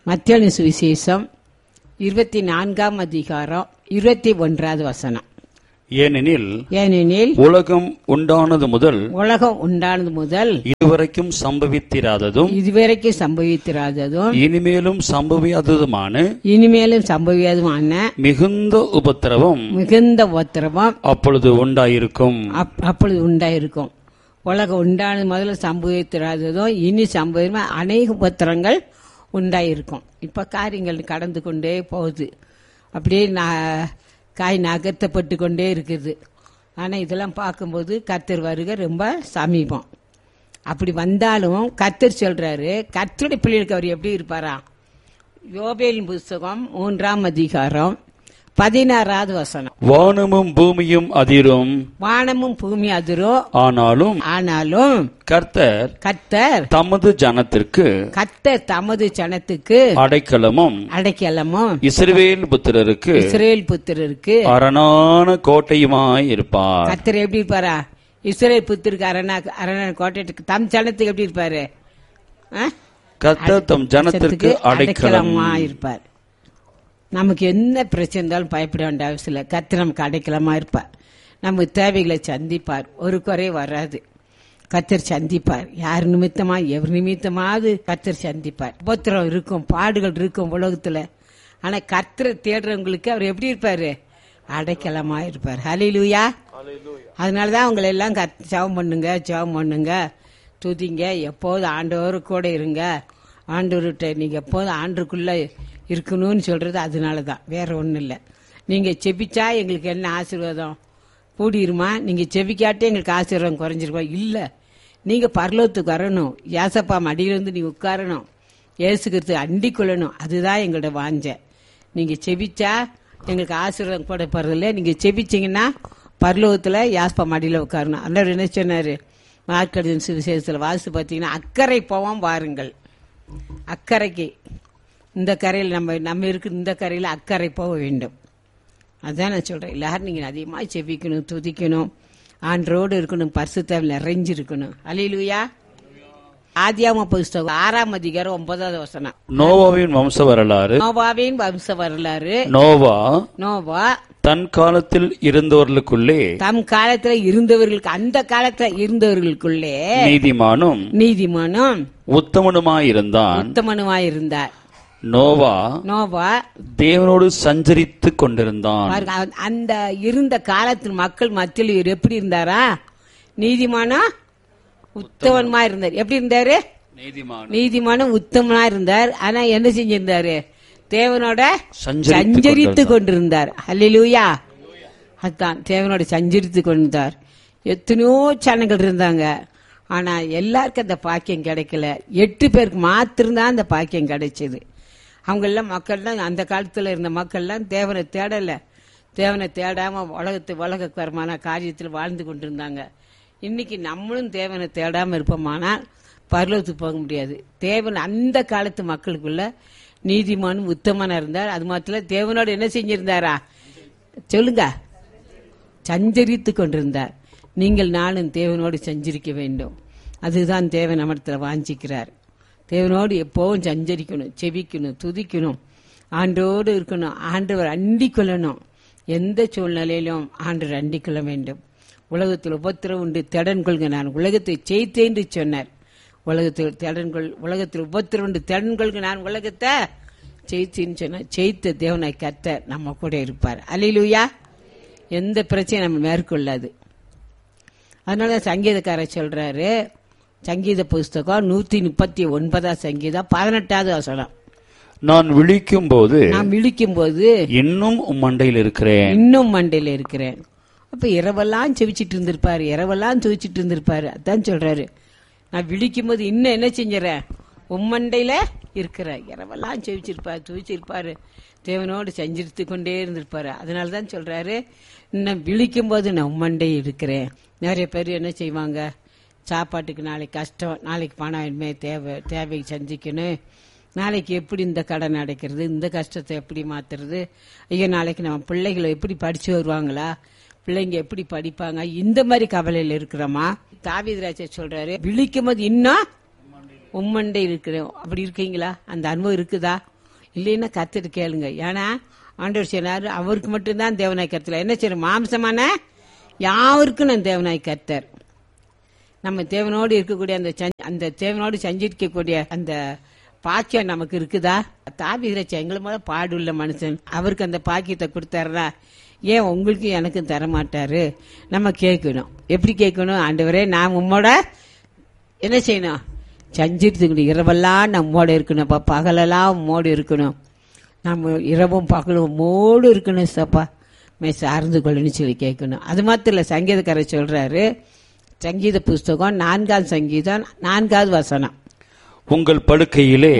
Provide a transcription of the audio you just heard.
மத்தியான சுவிசேஷம் இருபத்தி நான்காம் அதிகாரம் இருபத்தி ஒன்றாவது வசனம் ஏனெனில் ஏனெனில் உலகம் உண்டானது முதல் உலகம் உண்டானது முதல் இதுவரைக்கும் சம்பவித்திராததும் இதுவரைக்கும் சம்பவித்திராததும் இனிமேலும் சம்பவியாததுமான இனிமேலும் சம்பவியாததுமான மிகுந்த உபத்திரவம் மிகுந்த உத்தரவம் அப்பொழுது உண்டாயிருக்கும் அப்- அப்பொழுது உண்டாயிருக்கும் உலகம் உண்டானது முதல்ல சம்பவித்திராததும் இனி சம்பவமா அநேக உபத்திரங்கள் உண்டாயிருக்கும் இப்ப காரியங்கள் கடந்து கொண்டே போகுது அப்படியே நா- காய் நகர்த்தப்பட்டு கொண்டே இருக்குது ஆனா இதெல்லாம் பார்க்கும்போது கர்த்தர் வருகை ரொம்ப சமீபம் அப்படி வந்தாலும் கர்த்தர் சொல்றாரு கர்த்தருடைய பிள்ளைகளுக்கு அவர் எப்படி இருப்பாரா யோபேலின் புஸ்தகம் மூன்றாம் அதிகாரம் பதினாறாவது வசனம் வானமும் பூமியும் அதிரும் வானமும் பூமி அதிரும் ஆனாலும் ஆனாலும் கர்த்தர் கர்த்தர் தமது ஜனத்திற்கு கர்த்தர் தமது ஜனத்துக்கு அடைக்கலமும் அடைக்கலமும் இஸ்ரவேல் புத்திரருக்கு இஸ்ரேல் புத்திரருக்கு அரணான கோட்டையுமாய் இருப்பார் கர்த்தர் எப்படி இருப்பாரா இஸ்ரேல் புத்திருக்கு அரணா அரணா கோட்டைக்கு தம் ஜனத்துக்கு எப்படி இருப்பாரு ஆ? கர்த்தர் தம் ஜனத்திற்கு அடைக்கலம் அடைக்கலமா இருப்பார் நமக்கு என்ன பிரச்சனை இருந்தாலும் பயப்பட வேண்டிய அவசியம் இல்லை கர்த்தர் நமக்கு அடைக்கலமா இருப்பார் நமக்கு தேவைகளை சந்திப்பார் ஒரு குறை வராது கர்த்தர் சந்திப்பார் யார் நிமித்தமா எவர் நிமித்தமாவது கர்த்தர் சந்திப்பார் உபத்திரம் இருக்கும் பாடுகள் இருக்கும் உலகத்துல ஆனா கர்த்தரை தேடுறவங்களுக்கு அவர் எப்படி இருப்பாரு அடைக்கலமா இருப்பார் ஹலிலூயா அதனாலதான் உங்களை எல்லாம் கத் ஜெபம் பண்ணுங்க ஜெபம் பண்ணுங்க துதிங்க எப்போதும் ஆண்டவர் கூட இருங்க ஆண்டவர்கிட்ட நீங்க எப்போதும் ஆண்டுக்குள்ள இருக்கணும்னு சொல்றது அதனால தான் வேற ஒன்றும் இல்லை நீங்க செபிச்சா எங்களுக்கு என்ன ஆசீர்வாதம் கூடிருமா நீங்க செபிக்காட்டே எங்களுக்கு ஆசீர்வாதம் குறைஞ்சிருமா இல்ல நீங்க பரலோகத்துக்கு வரணும் ஏசப்பா மடியிலிருந்து நீ உட்காரணும் ஏசுக்கிறது அண்டி கொள்ளணும் அதுதான் எங்களோட வாஞ்ச நீங்க செபிச்சா எங்களுக்கு ஆசீர்வாதம் கூட போறதில்ல நீங்க செபிச்சீங்கன்னா பரலோகத்துல யாஸ்பா மடியில உட்காரணும் அண்ணர் என்ன சொன்னாரு மார்க்கடின் சுவிசேஷத்துல வாசி பார்த்தீங்கன்னா அக்கறை போவோம் வாருங்கள் அக்கறைக்கு இந்த கரையில் நம்ம நம்ம இருக்கிற இந்த கரையில் அக்கறை போக வேண்டும் அதான் நான் சொல்றேன் எல்லாரும் நீங்க அதிகமா செபிக்கணும் துதிக்கணும் ஆண்டரோடு இருக்கணும் பரிசுத்தாவில் நிறைஞ்சிருக்கணும் அலிலுயா ஆதியாம புஸ்தகம் ஆறாம் அதிகாரம் ஒன்பதாவது வசனம் நோவாவின் வம்ச வரலாறு நோவாவின் வம்ச வரலாறு நோவா நோவா தன் காலத்தில் இருந்தவர்களுக்குள்ளே தம் காலத்துல இருந்தவர்களுக்கு அந்த காலத்துல இருந்தவர்களுக்குள்ளே நீதிமானும் நீதிமானும் உத்தமனுமாயிருந்தான் உத்தமனுமாயிருந்தார் நோவா நோவா தேவனோடு சஞ்சரித்துக் கொண்டிருந்தான் பாருங்க அவன் அந்த இருந்த காலத்தில் மக்கள் மத்தியில் இவர் எப்படி இருந்தாரா நீதிமானா உத்தமனுமா இருந்தார் எப்படி இருந்தாரு நீதிமான் நீதிமானும் உத்தமனா இருந்தார் ஆனா என்ன செஞ்சிருந்தாரு தேவனோட சஞ்சரித்துக் சஞ்சரித்து கொண்டிருந்தார் அல்லேலூயா அதான் தேவனோட சஞ்சரித்து கொண்டிருந்தார் எத்தனையோ சேனல்கள் இருந்தாங்க ஆனா எல்லாருக்கும் அந்த பாக்கியம் கிடைக்கல எட்டு பேருக்கு மாத்திரம்தான் அந்த பாக்கியம் கிடைச்சது அவங்க எல்லாம் மக்கள்லாம் அந்த காலத்துல இருந்த மக்கள்லாம் தேவனை தேடல தேவனை தேடாம உலகத்து உலகக்கரமான காரியத்தில் வாழ்ந்து கொண்டிருந்தாங்க இன்னைக்கு நம்மளும் தேவனை தேடாம இருப்போமானால் பரலோகத்துக்கு போக முடியாது தேவன் அந்த காலத்து மக்களுக்குள்ள நீதிமானும் உத்தமனா இருந்தார் அது மாத்திரம் தேவனோடு என்ன செஞ்சிருந்தாரா சொல்லுங்க சஞ்சரித்து கொண்டிருந்தார் நீங்கள் நானும் தேவனோடு சஞ்சரிக்க வேண்டும் அதுதான் தேவன் நம்மிடத்தில் வாஞ்சிக்கிறார் தேவனோடு எப்பவும் சஞ்சரிக்கணும் செபிக்கணும் துதிக்கணும் ஆண்டோடு இருக்கணும் ஆண்டவர் அண்டிக் கொள்ளணும் எந்த சூழ்நிலையிலும் ஆண்டவர் அண்டிக் கொள்ள வேண்டும் உலகத்தில் உபத்திரம் உண்டு திடன் கொள்க நான் உலகத்தை ஜெயித்தேன் என்று சொன்னார் உலகத்தில் திடன் கொள் உலகத்தில் உபத்திரம் உண்டு திடன் கொள்க நான் உலகத்தை ஜெயித்தேன்னு சொன்னார் ஜெயித்த தேவனாய் கத்த நம்ம கூட இருப்பார் அலிலுயா எந்த பிரச்சனையும் நம்ம மேற்கொள்ளாது அதனால தான் சங்கீதக்காரர் சொல்றாரு சங்கீத புஸ்தகம் நூத்தி முப்பத்தி ஒன்பதாம் சங்கீதம் பதினெட்டாவது வசனம் நான் விழிக்கும் போது நான் விழிக்கும் போது இன்னும் உம் மண்டையில் இருக்கிறேன் இன்னும் மண்டையில இருக்கிறேன் அப்ப இரவெல்லாம் செவிச்சிட்டு இருந்திருப்பாரு இரவெல்லாம் துவிச்சிட்டு இருந்திருப்பாரு அதான் சொல்றாரு நான் விழிக்கும் போது இன்னும் என்ன செஞ்சுறேன் உம்மண்டையில இருக்கிற இரவெல்லாம் செவிச்சிருப்பாரு துவிச்சிருப்பாரு தேவனோடு சஞ்சரித்து கொண்டே இருந்திருப்பாரு அதனால தான் சொல்றாரு இன்னும் விழிக்கும் போது நான் உம்மண்டை இருக்கிறேன் நிறைய பேர் என்ன செய்வாங்க சாப்பாட்டுக்கு நாளைக்கு கஷ்டம் நாளைக்கு பணம் இனிமே தேவை தேவை சந்திக்கணும் நாளைக்கு எப்படி இந்த கடன் அடைக்கிறது இந்த கஷ்டத்தை எப்படி மாத்துறது ஐயோ நாளைக்கு நம்ம பிள்ளைகளை எப்படி படிச்சு வருவாங்களா பிள்ளைங்க எப்படி படிப்பாங்க இந்த மாதிரி கவலையில இருக்கிறோமா தாவிதராஜ சொல்றாரு விழிக்கும் போது இன்னும் உம்மண்டை இருக்கிறோம் அப்படி இருக்கீங்களா அந்த அனுபவம் இருக்குதா இல்லைன்னா கத்துட்டு கேளுங்க ஏன்னா ஆண்டவர் சொன்னாரு அவருக்கு மட்டும்தான் தேவனாய் கருத்தல என்ன செய்யணும் மாம்சமான யாருக்கும் நான் தேவனாய் கர்த்தர் நம்ம தேவனோடு இருக்கக்கூடிய அந்த சஞ்- அந்த தேவனோடு சஞ்சிக்கக்கூடிய அந்த பாக்கியம் நமக்கு இருக்குதா தாவிதிரச்ச எங்களை மேல பாடுள்ள மனுஷன் அவருக்கு அந்த பாக்கியத்தை கொடுத்தாருனா ஏன் உங்களுக்கு எனக்கும் தர மாட்டாரு நம்ம கேட்கணும் எப்படி கேட்கணும் ஆண்டவரே நான் உம்மோட என்ன செய்யணும் சஞ்சிருத்துக்கணும் இரவெல்லாம் நம்மோட இருக்கணும்ப்பா பகலெல்லாம் உம்மோடு இருக்கணும் நம்ம இரவும் பகலும் உம்மோடு இருக்கணும் சப்பா மே சார்ந்து கொள்ளணும்னு சொல்லி கேட்கணும் அது மாத்திரம் இல்லை சங்கீதக்காரர் சொல்றாரு சங்கீத புஸ்தகம் நான்காவது சங்கீதம் நான்காவது வசனம் உங்கள் படுக்கையிலே